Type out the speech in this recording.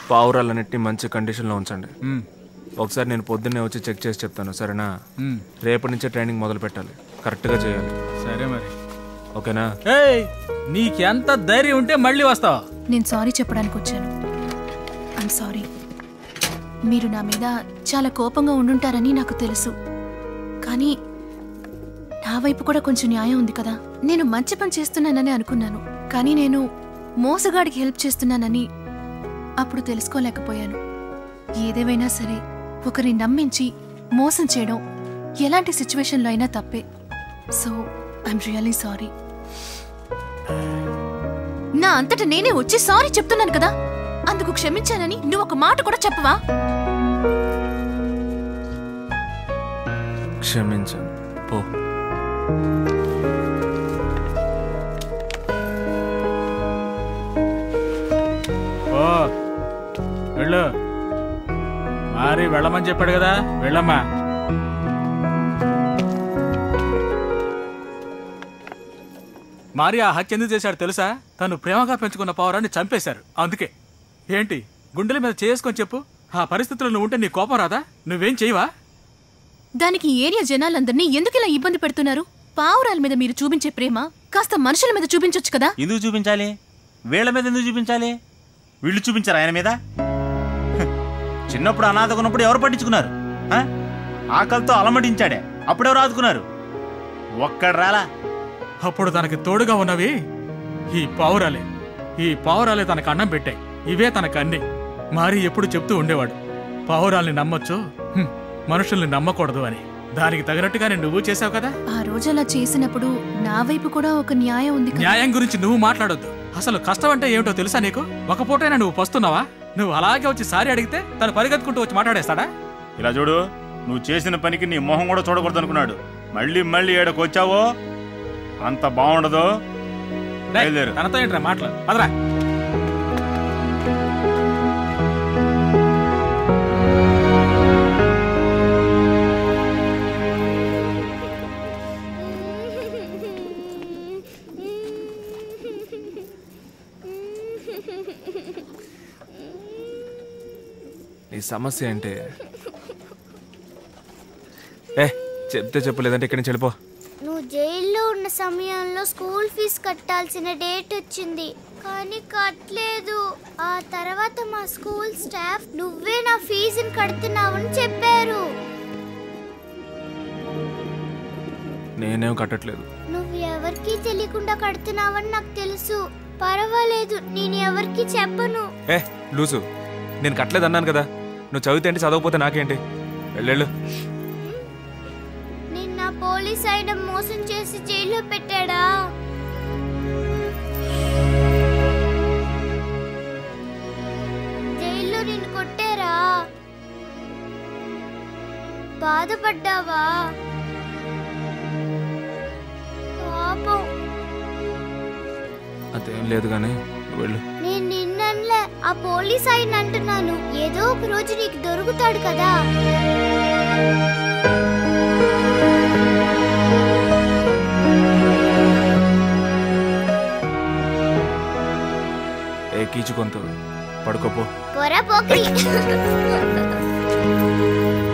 పావురాలన్నిటిని మంచి కండిషన్లో ఉంచండి ఒకసారి నేను పొద్దున్నే వచ్చి చెక్ చేసి చెప్తాను సరేనా మ్మ్. రేపటి నుంచే ట్రైనింగ్ మొదలు పెట్టాలి కరెక్ట్గా చేయాలి సరే మరి ఓకేనా ఏయ్ నీకెంత ధైర్యం ఉంటే మళ్ళీ వస్తావా నేను సారీ చెప్పడానికి వచ్చాను ఐమ్ సారీ మీరు నా మీద చాలా కోపంగా ఉండుంటారని నాకు తెలుసు కానీ నా వైపు కూడా కొంచెం న్యాయం ఉంది కదా నేను మంచి పని చేస్తున్నానని అనుకున్నాను కానీ నేను మోసగాడికి హెల్ప్ చేస్తున్నానని అప్పుడు తెలుసుకోలేకపోయాను ఏదేమైనా సరే ఒకరిని నమ్మించి మోసం చేయడం ఎలాంటి సిచ్యువేషన్లో అయినా తప్పే సో ఐఎమ్ రియలీ సారీ నా అంతట నేనే వచ్చి సారీ చెప్తున్నాను కదా అందుకు క్షమించానని నువ్వు ఒక మాట కూడా చెప్పవా క్షమించాను పో ఓ వెళ్ళు మరి వెళ్ళమని చెప్పాడు కదా వెళ్ళమ్మా మరి ఆ హత్య ఎందుకు చేశాడు తెలుసా తను ప్రేమగా పెంచుకున్న పౌరాన్ని చంపేశారు అందుకే ఏంటి గుండెల మీద చేసుకొని చెప్పు ఆ పరిస్థితుల్లో నువ్వు ఉంటే నీ కోపం రాదా నువ్వేం చేయవా దానికి ఈ ఏరియా జనాలందరినీ ఎందుకు ఇలా ఇబ్బంది పెడుతున్నారు పావురాల మీద మీరు చూపించే ప్రేమ కాస్త మనుషుల మీద చూపించొచ్చు కదా ఎందుకు చూపించాలి వీళ్ళ మీద ఎందుకు చూపించాలి వీళ్ళు చూపించారు ఆయన మీద హ, చిన్నప్పుడు అనాథగా ఉన్నప్పుడు ఎవరు పట్టించుకున్నారు హ? ఆకలితో అలమటించాడే అప్పుడెవరు ఆదుకున్నారు ఒక్కడు రాలా అప్పుడు తనకి తోడుగా ఉన్నవి ఈ పావురాలే ఈ పావురాలే తనకు అన్నం పెట్టాయి ఇవే తనకు అన్ని మారి ఎప్పుడు చెప్తూ ఉండేవాడు పావురాల్ని నమ్మొచ్చు హ్మ్, మనుషుల్ని నమ్మకూడదు అని దానికి తగినట్టుగానే నువ్వు చేసావు కదా ఆ రోజు అలా చేసినప్పుడు నా వైపు కూడా ఒక న్యాయం ఉంది కదా న్యాయం గురించి నువ్వు మాట్లాడొద్దు అసలు కష్టం అంటే ఏమిటో తెలుసా నీకు ఒక పూటైనా నువ్వు పస్తున్నావా నువ్వు అలాగే వచ్చి సారి అడిగితే తను పరిగెత్తుకుంటూ వచ్చి మాట్లాడేస్తాడా ఇలా చూడు నువ్వు చేసిన పనికి నీ మొహం కూడా చూడకూడదు అనుకున్నాడు మళ్ళీ మళ్ళీ ఏడకు వచ్చావో అంత బాగుండదు డేయ్, బయలుదేరు తనతో ఏంట్రా మాటలు పదరా నీ సమస్య ఏంటి ఏ చెప్తే చెప్పలేదంటే ఇక్కడి నుంచి వెళ్ళిపో నువ్వు జైల్లో ఉన్న సమయంలో స్కూల్ ఫీజు కట్టాల్సిన డేట్ వచ్చింది కానీ కట్టలేదు ఆ తర్వాత మా స్కూల్ స్టాఫ్ నువ్వే నా ఫీజుని కడుతున్నావని చెప్పారు నేనేం కట్టట్లేదు నువ్వు ఎవరికీ తెలియకుండా కడుతున్నావని నాకు తెలుసు పర్వాలేదు నేను ఎవరికి చెప్పను ఏ లూసు నేను కట్టలేదు అన్నాను కదా నువ్వు చదివితే ఏంటి చదవకపోతే నాకేంటి వెళ్ళెళ్ళు నిన్న పోలీస్ ఆయన మోసం చేసి జైల్లో పెట్టాడా జైల్లో నిన్ను కొట్టారా బాధపడ్డావా పాపం అదేం లేదు కానీ నువ్వు వెళ్ళు నేను నిన్నలే ఆ పోలీస్ ఆయన అంటున్నాను ఏదో ఒక రోజు నీకు దొరుకుతాడు కదా ఏ కీచుకొంత పడుకోపో పొర పోకరి